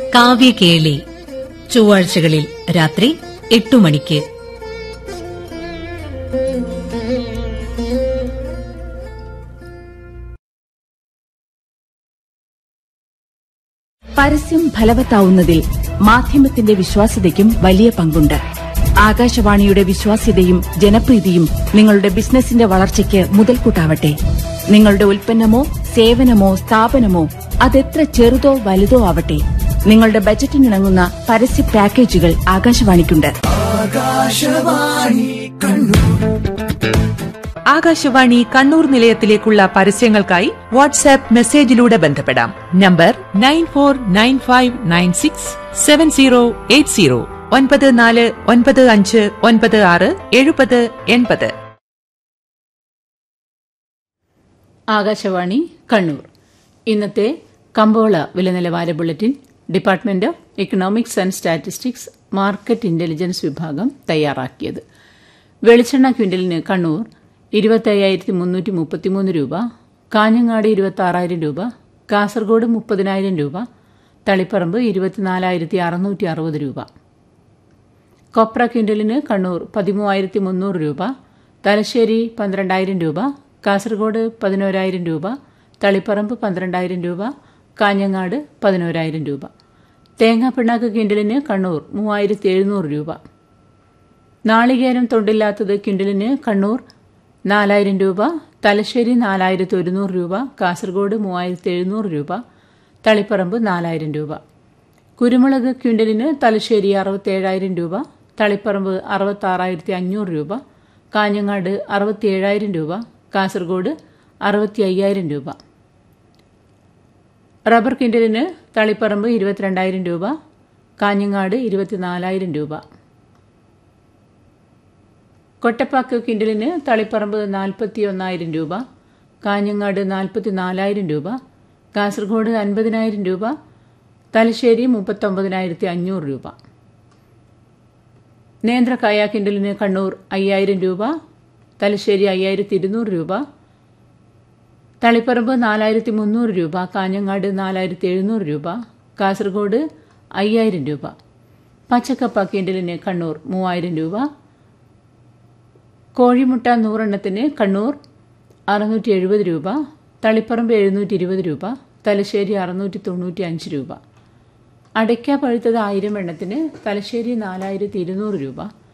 കാവ്യകേളി ചൊവ്വാഴ്ചകളിൽ രാത്രി എട്ടു മണിക്ക് പരസ്യം ഫലവത്താവുന്നതിൽ മാധ്യമത്തിന്റെ വിശ്വാസ്യതയ്ക്കും വലിയ പങ്കുണ്ട് ആകാശവാണിയുടെ വിശ്വാസ്യതയും ജനപ്രീതിയും നിങ്ങളുടെ ബിസിനസിന്റെ വളർച്ചയ്ക്ക് മുതൽക്കൂട്ടാവട്ടെ നിങ്ങളുടെ ഉൽപ്പന്നമോ സേവനമോ സ്ഥാപനമോ അതെത്ര ചെറുതോ വലുതോ ആവട്ടെ നിങ്ങളുടെ ബജറ്റിനിണങ്ങുന്ന പരസ്യ പാക്കേജുകൾ ആകാശവാണിക്കുണ്ട് ആകാശവാണി കണ്ണൂർ നിലയത്തിലേക്കുള്ള പരസ്യങ്ങൾക്കായി വാട്സാപ്പ് മെസ്സേജിലൂടെ ബന്ധപ്പെടാം number nine four nine five nine six seven zero eight zero ഒൻപത് നാല് ഒൻപത് അഞ്ച് ഒൻപത് ആറ് എഴുപത് എൺപത് ആകാശവാണി കണ്ണൂർ ഇന്നത്തെ കമ്പോള വില നിലവാര bulletin department of economics and statistics market intelligence വിഭാഗം തയ്യാറാക്കിയത് വെളിച്ചെണ്ണ ക്വിന്റലിന് കണ്ണൂർ ഇരുപത്തയ്യായിരത്തി മുന്നൂറ്റി മുപ്പത്തിമൂന്ന് രൂപ കാഞ്ഞങ്ങാട് ഇരുപത്തി ആറായിരം രൂപ കാസർഗോഡ് മുപ്പതിനായിരം രൂപ തളിപ്പറമ്പ് ഇരുപത്തിനാലായിരത്തി അറുന്നൂറ്റി അറുപത് രൂപ കൊപ്ര ക്വിന്റലിന് കണ്ണൂർ പതിമൂവായിരത്തി മുന്നൂറ് രൂപ തലശ്ശേരി പന്ത്രണ്ടായിരം രൂപ കാസർഗോഡ് പതിനോരായിരം രൂപ തളിപ്പറമ്പ് പന്ത്രണ്ടായിരം രൂപ കാഞ്ഞങ്ങാട് പതിനോരായിരം രൂപ തേങ്ങാ പിണ്ണാക്ക് ക്വിന്റലിന് കണ്ണൂർ മൂവായിരത്തി എഴുന്നൂറ് രൂപ നാളികേരം തൊണ്ടില്ലാത്തത് ക്വിന്റലിന് കണ്ണൂർ നാലായിരം രൂപ തലശ്ശേരി നാലായിരത്തി ഒരുന്നൂറ് രൂപ കാസർഗോഡ് മൂവായിരത്തി എഴുന്നൂറ് രൂപ തളിപ്പറമ്പ് നാലായിരം രൂപ കുരുമുളക് ക്വിന്റലിന് തലശ്ശേരി അറുപത്തേഴായിരം രൂപ തളിപ്പറമ്പ് അറുപത്താറായിരത്തി അഞ്ഞൂറ് രൂപ കാഞ്ഞങ്ങാട് അറുപത്തിയേഴായിരം രൂപ കാസർഗോഡ് അറുപത്തി അയ്യായിരം രൂപ റബ്ബർ ക്വിന്റലിന് തളിപ്പറമ്പ് ഇരുപത്തിരണ്ടായിരം രൂപ കാഞ്ഞങ്ങാട് ഇരുപത്തിനാലായിരം രൂപ കൊട്ടപ്പാക്ക് കിൻഡലിന് തളിപ്പറമ്പ് നാൽപ്പത്തി ഒന്നായിരം രൂപ കാഞ്ഞങ്ങാട് നാൽപ്പത്തി നാലായിരം രൂപ കാസർഗോഡ് അൻപതിനായിരം രൂപ തലശ്ശേരി മുപ്പത്തൊമ്പതിനായിരത്തി അഞ്ഞൂറ് രൂപ നേന്ത്രക്കായ കിൻഡലിന് കണ്ണൂർ അയ്യായിരം രൂപ തലശ്ശേരി അയ്യായിരത്തി ഇരുന്നൂറ് രൂപ തളിപ്പറമ്പ് നാലായിരത്തി മുന്നൂറ് രൂപ കാഞ്ഞങ്ങാട് നാലായിരത്തി എഴുന്നൂറ് രൂപ കാസർഗോഡ് അയ്യായിരം രൂപ പച്ചക്കപ്പ കിൻഡലിന് കണ്ണൂർ മൂവായിരം രൂപ കോഴിമുട്ട നൂറെണ്ണത്തിന് കണ്ണൂർ അറുന്നൂറ്റി എഴുപത് രൂപ തളിപ്പറമ്പ് എഴുന്നൂറ്റി ഇരുപത് രൂപ തലശ്ശേരി അറുന്നൂറ്റി തൊണ്ണൂറ്റി അഞ്ച് രൂപ അടയ്ക്ക പഴുത്തത് ആയിരം എണ്ണത്തിന് തലശ്ശേരി നാലായിരത്തി ഇരുന്നൂറ് രൂപ